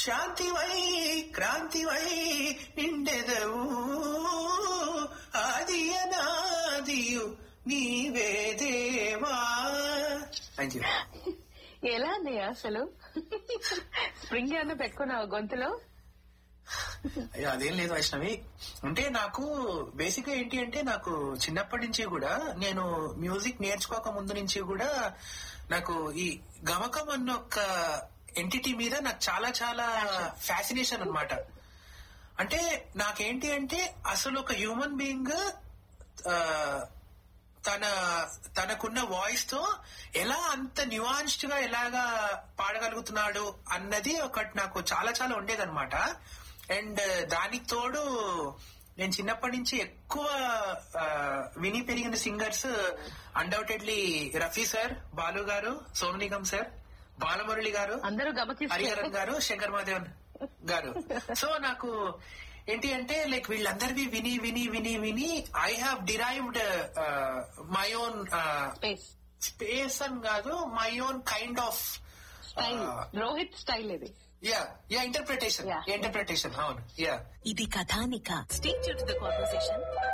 శాంతివై క్రాంతివై నిండెదవు ఆదియనాదియు నీవే దేవా thank you ఎలా అన్నయ్య అసలు స్ప్రింగ్ ఏమన్నా పెట్టుకున్నావు గొంతులో అయ్యో అదేం లేదు వైష్ణవి అంటే నాకు బేసిక్ గా ఏంటి అంటే నాకు చిన్నప్పటి నుంచి కూడా నేను మ్యూజిక్ నేర్చుకోక ముందు నుంచి కూడా నాకు ఈ గమకం అన్న ఒక ఎంటిటీ మీద నాకు చాలా చాలా ఫ్యాసినేషన్ అన్నమాట అంటే నాకేంటి అంటే అసలు ఒక హ్యూమన్ బీయింగ్ తన తనకున్న వాయిస్ తో ఎలా అంత న్యూయాన్స్డ్ గా ఎలాగా పాడగలుగుతున్నాడు అన్నది ఒకటి నాకు చాలా చాలా ఉండేదన్నమాట అండ్ దానికి తోడు నేను చిన్నప్పటి నుంచి ఎక్కువ ఆ, విని పెరిగిన singers undoubtedly Rafi sir Balu గారు సోను నిగమ్ సార్ బాలమురళి గారు అందరూ గమకిస్తారు హరిహరన్ గారు శంకర్ మహాదేవన్ గారు సో నాకు ఏంటి అంటే లైక్ వీళ్ళందరివి విని విని విని విని I have derived my own space space అని కాదు my own kind of style Rohit style ఇది yeah yeah interpretation Yeah. Interpretation అవును యా ఇది కథానిక స్టే టు ద కాన్వర్సేషన్